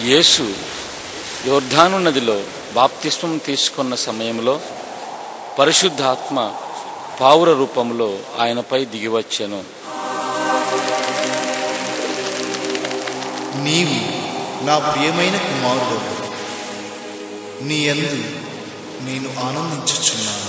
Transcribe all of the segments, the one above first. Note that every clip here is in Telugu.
యేసు యోర్ధాను నదిలో బాప్తిస్మం తీసుకున్న సమయంలో పరిశుద్ధాత్మ పావుర రూపంలో ఆయనపై దిగివచ్చెను నీవు నా ప్రియమైన కుమారుడు నీ యందు నేను ఆనందించుచున్నాను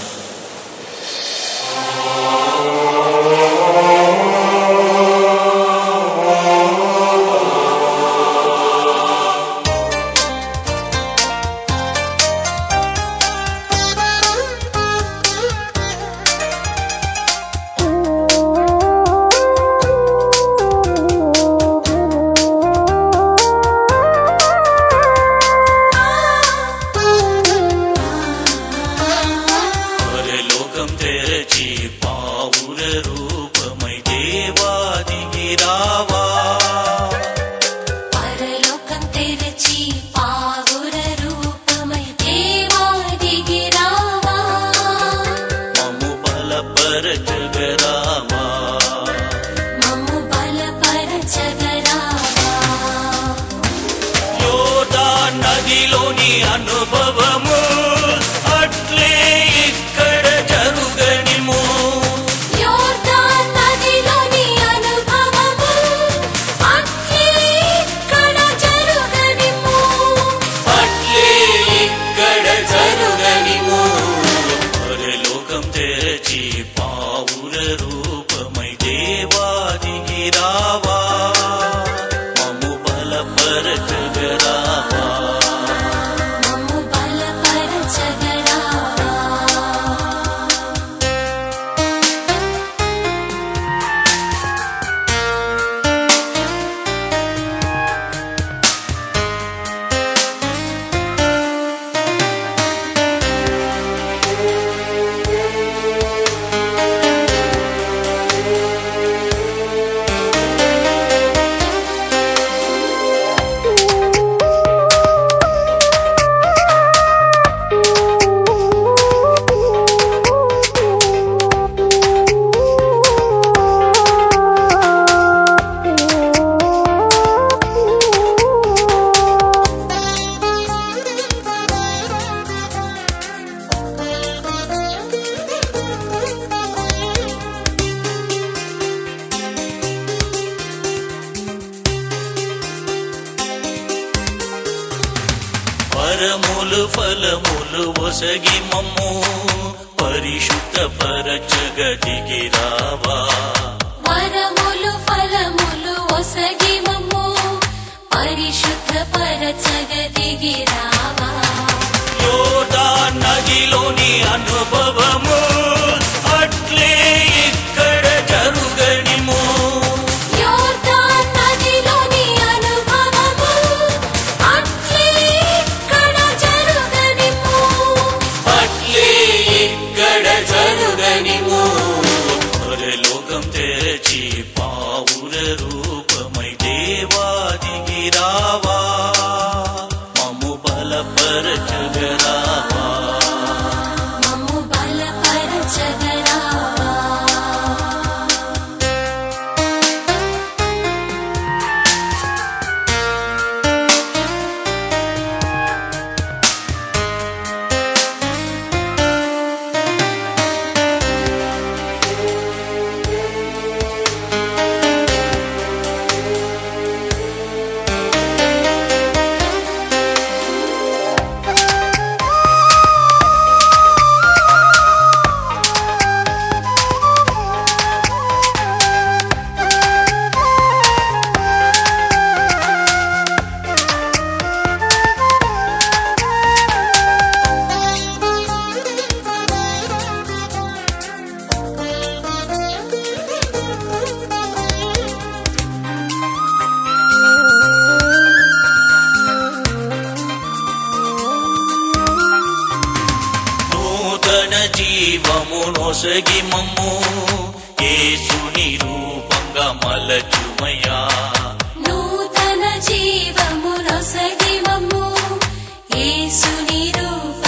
పరలోకం తెరచి పావుర రూపమై దేవాదికి రావా పరలోకం తెరచి పావుర రూపమై దేవాదికి రావా మము బలపరచగరావా మమ్ము బలపరచగరావా యోదా నదిలోని అనుభవము అట్లే ఇక్కడ జరుగనిము యోర్దాన్ నదిలోని అనుభవము అట్లే ఇక్కడ జరుగనిము అట్లే ఇక్కడ జరుగనిము పరలోకం తెరచి పావుర రూపమై దేవాదికి రావా మము బలపరచగరావా మమ్ము బలపరచగరావా పరములు ఫలములు ఒసగి మమ్ము పరిశుద్ధ పరచగదికి రావా వరములు ఫలములు ఒసగి మమ్ము పరిశుద్ధ పరచగదిగి రావా యోదా నదిలోని అనుభవము అట్లే ఇక్కడ జరుగనిము యోర్దాన్ నదిలోని అనుభవము అట్లే ఇక్కడ జరుగనిము అట్లే ఇక్కడ జరుగనిము పరలోకం తెరచి పావుర రూపమై దేవాదికి రావా మము బలపరచగరావా మమ్ము బలపరచగరావా నూతన జీవము నొసగి మమ్ము యేసుని రూపంగా మలచుమయా నూతన జీవము నొసగి మమ్ము యేసుని రూప